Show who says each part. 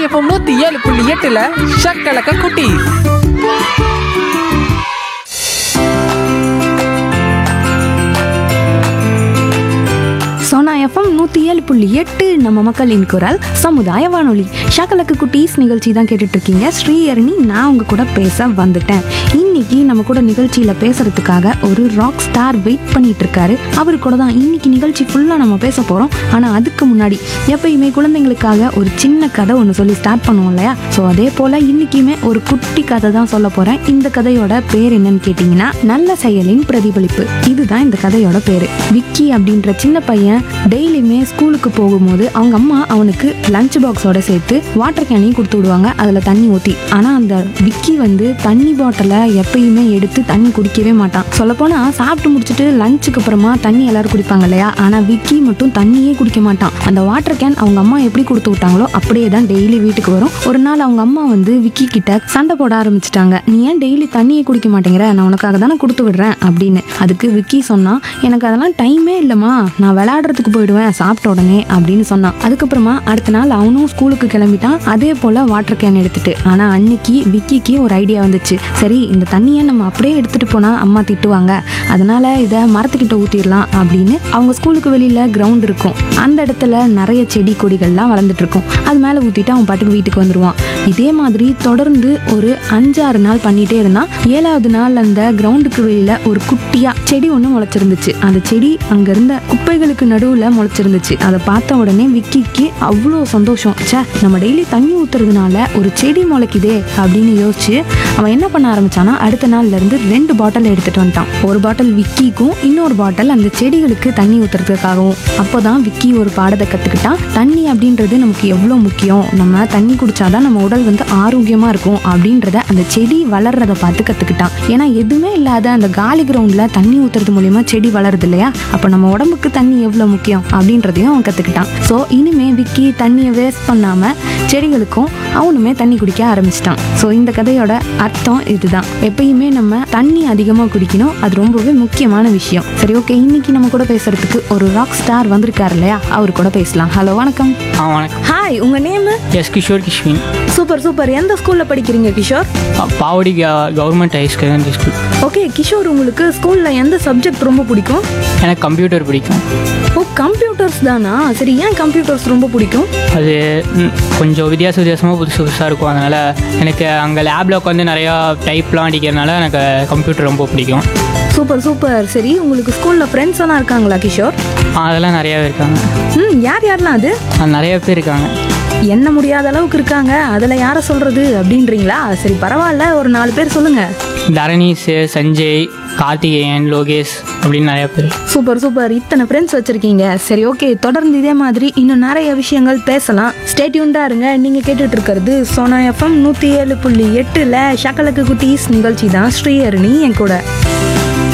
Speaker 1: FM நூத்தி ஏழு புள்ளி எட்டுல ஷக்கலக்க குட்டி
Speaker 2: சோனா எஃப்எம் நூற்றி ஏழு புள்ளி எட்டு நம்ம மக்களின் குரல் சமுதாய வானொலி ஷாக்கலக்கு குட்டீஸ் நிகழ்ச்சி தான் கேட்டுட்டு இருக்கீங்க ஸ்ரீஹரணி நான் உங்க கூட பேச வந்துட்டேன் இன்னைக்கு நம்ம கூட நிகழ்ச்சியில பேசுறதுக்காக ஒரு ராக் ஸ்டார் வெயிட் பண்ணிட்டு இருக்காரு அவரு கூட தான் இன்னைக்கு நிகழ்ச்சி ஃபுல்லா நம்ம பேச போறோம் ஆனா அதுக்கு முன்னாடி எப்பயுமே குழந்தைங்களுக்காக ஒரு சின்ன கதை ஒன்று சொல்லி ஸ்டார்ட் பண்ணுவோம் இல்லையா ஸோ அதே போல இன்னைக்குமே ஒரு குட்டி கதை தான் சொல்ல போறேன் இந்த கதையோட பேர் என்னன்னு கேட்டிங்கன்னா நல்ல செயலின் பிரதிபலிப்பு இதுதான் இந்த கதையோட பேரு விக்கி அப்படின்ற சின்ன பையன் டெய்லியுமே ஸ்கூலுக்கு போகும்போது அவங்க அம்மா அவனுக்கு லஞ்ச் பாக்ஸோட சேர்த்து வாட்டர் கேனையும் கொடுத்து விடுவாங்க அதில் தண்ணி ஊற்றி ஆனால் அந்த விக்கி வந்து தண்ணி பாட்டிலை எப்பயுமே எடுத்து தண்ணி குடிக்கவே மாட்டான் சொல்லப்போனால் சாப்பிட்டு முடிச்சுட்டு லஞ்சுக்கு அப்புறமா தண்ணி எல்லாரும் குடிப்பாங்க இல்லையா ஆனால் விக்கி மட்டும் தண்ணியே குடிக்க மாட்டான் அந்த வாட்டர் கேன் அவங்க அம்மா எப்படி கொடுத்து விட்டாங்களோ அப்படியே தான் டெய்லி வீட்டுக்கு வரும் ஒரு நாள் அவங்க அம்மா வந்து விக்கி கிட்ட சண்டை போட ஆரம்பிச்சிட்டாங்க நீ ஏன் டெய்லி தண்ணியே குடிக்க மாட்டேங்கிற நான் உனக்காக தானே கொடுத்து விடுறேன் அப்படின்னு அதுக்கு விக்கி சொன்னா எனக்கு அதெல்லாம் டைமே இல்லைம்மா நான் விளையாடுறதுக்கு போயிடுவேன் சாப்பிட்ட உடனே அப்படின்னு சொன்னான் அதுக்கப்புறமா அடுத்த நாள் அவனும் ஸ்கூலுக்கு கிளம்பிட்டான் அதே போல வாட்டர் கேன் எடுத்துட்டு ஆனா அன்னைக்கு விக்கிக்கு ஒரு ஐடியா வந்துச்சு சரி இந்த தண்ணியை நம்ம அப்படியே எடுத்துட்டு போனா அம்மா திட்டுவாங்க அதனால இதை மரத்துக்கிட்ட ஊத்திடலாம் அப்படின்னு அவங்க ஸ்கூலுக்கு வெளியில கிரவுண்ட் இருக்கும் அந்த இடத்துல நிறைய செடி கொடிகள்லாம் வளர்ந்துட்டு இருக்கும் அது மேல ஊத்திட்டு அவன் பாட்டுக்கு வீட்டுக்கு வந்துருவான் இதே மாதிரி தொடர்ந்து ஒரு அஞ்சாறு நாள் பண்ணிட்டே இருந்தான் ஏழாவது நாள் அந்த கிரவுண்டுக்கு வெளியில ஒரு குட்டியா செடி ஒன்று முளைச்சிருந்துச்சு அந்த செடி அங்க இருந்த குப்பைகளுக்கு நடுவுல முளைச்சிருந்துச்சு அதை பார்த்த உடனே விக்கிக்கு அவ்வளோ சந்தோஷம் ச்சே நம்ம டெய்லி தண்ணி ஊத்துறதுனால ஒரு செடி முளைக்குதே அப்படின்னு யோசிச்சு அவன் என்ன பண்ண ஆரம்பிச்சானா அடுத்த நாள்ல இருந்து ரெண்டு பாட்டில் எடுத்துட்டு வந்துட்டான் ஒரு பாட்டில் விக்கிக்கும் இன்னொரு பாட்டில் அந்த செடிகளுக்கு தண்ணி ஊத்துறதுக்காகவும் அப்போதான் விக்கி ஒரு பாடத்தை கத்துக்கிட்டான் தண்ணி அப்படின்றது நமக்கு எவ்வளோ முக்கியம் நம்ம தண்ணி குடிச்சாதான் நம்ம உடல் வந்து ஆரோக்கியமா இருக்கும் அப்படின்றத அந்த செடி வளர்றத பார்த்து கத்துக்கிட்டான் ஏன்னா எதுவுமே இல்லாத அந்த காலி கிரவுண்ட்ல தண்ணி ஊத்துறது மூலியமா செடி வளருது இல்லையா அப்ப நம்ம உடம்புக்கு தண்ணி எவ்வளவு முக்கியம் அப்படின்றதையும் அவன் கத்துக்கிட்டான் ஸோ இனிமே விக்கி தண்ணியை வேஸ்ட் பண்ணாம செடிகளுக்கும் அவனுமே தண்ணி குடிக்க ஆரம்பிச்சிட்டான் ஸோ இந்த கதையோட அர்த்தம் இதுதான் எப்பயுமே நம்ம தண்ணி அதிகமாக குடிக்கணும் அது ரொம்பவே முக்கியமான விஷயம் சரி ஓகே இன்னைக்கு நம்ம கூட பேசுறதுக்கு ஒரு ராக் ஸ்டார் வந்திருக்காரு இல்லையா அவர் கூட பேசலாம் ஹலோ வணக்கம்
Speaker 3: ஆ வணக்கம்
Speaker 2: ஹாய் உங்க name
Speaker 3: is Kishore Kishwin
Speaker 2: super super எந்த ஸ்கூல்ல படிக்கிறீங்க கிஷோர்
Speaker 3: அ, Pavadi government high secondary school
Speaker 2: okay Kishore உங்களுக்கு ஸ்கூல்ல எந்த சப்ஜெக்ட் ரொம்ப பிடிக்கும்
Speaker 3: எனக்கு கம்ப்யூட்டர் பிடிக்கும்
Speaker 2: ஓ கம்ப்யூட்டர்ஸ் தானா சரி ஏன் கம்ப்யூட்டர்ஸ் ரொம்ப பிடிக்கும்
Speaker 3: அது ம், கொஞ்சம் வித்தியாச வித்தியாசமாக புதுசு புதுசாக இருக்கும் அதனால் எனக்கு அங்கே லேபில் உட்காந்து நிறையா டைப்லாம் அடிக்கிறதுனால எனக்கு கம்ப்யூட்டர் ரொம்ப பிடிக்கும்
Speaker 2: சூப்பர் சூப்பர் சரி உங்களுக்கு ஸ்கூல்ல ஃப்ரெண்ட்ஸ் எல்லாம் இருக்காங்களா கிஷோர்
Speaker 3: ஆ, அதெல்லாம் நிறையாவே இருக்காங்க
Speaker 2: ம் யார் யாரெல்லாம் அது
Speaker 3: ஆ, நிறைய பேர் இருக்காங்க
Speaker 2: என்ன முடியாத அளவுக்கு இருக்காங்க அதில் யாரை சொல்றது அப்படின்றீங்களா சரி பரவாயில்ல ஒரு நாலு பேர் சொல்லுங்க
Speaker 3: தரணீஸ் சஞ்சய் கார்த்திகேயன் லோகேஷ் அப்படின்னு நிறைய பேர்
Speaker 2: சூப்பர் சூப்பர் இத்தனை ஃப்ரெண்ட்ஸ் வச்சிருக்கீங்க சரி ஓகே தொடர்ந்து இதே மாதிரி இன்னும் நிறைய விஷயங்கள் பேசலாம் ஸ்டேட்யூண்டா இருங்க நீங்க கேட்டுட்டு இருக்கிறது சோனா எஃப்எம் நூத்தி ஏழு புள்ளி எட்டுல ஷக்கலக்கு குட்டீஸ் நிகழ்ச்சி தான் ஸ்ரீஹரணி என் கூட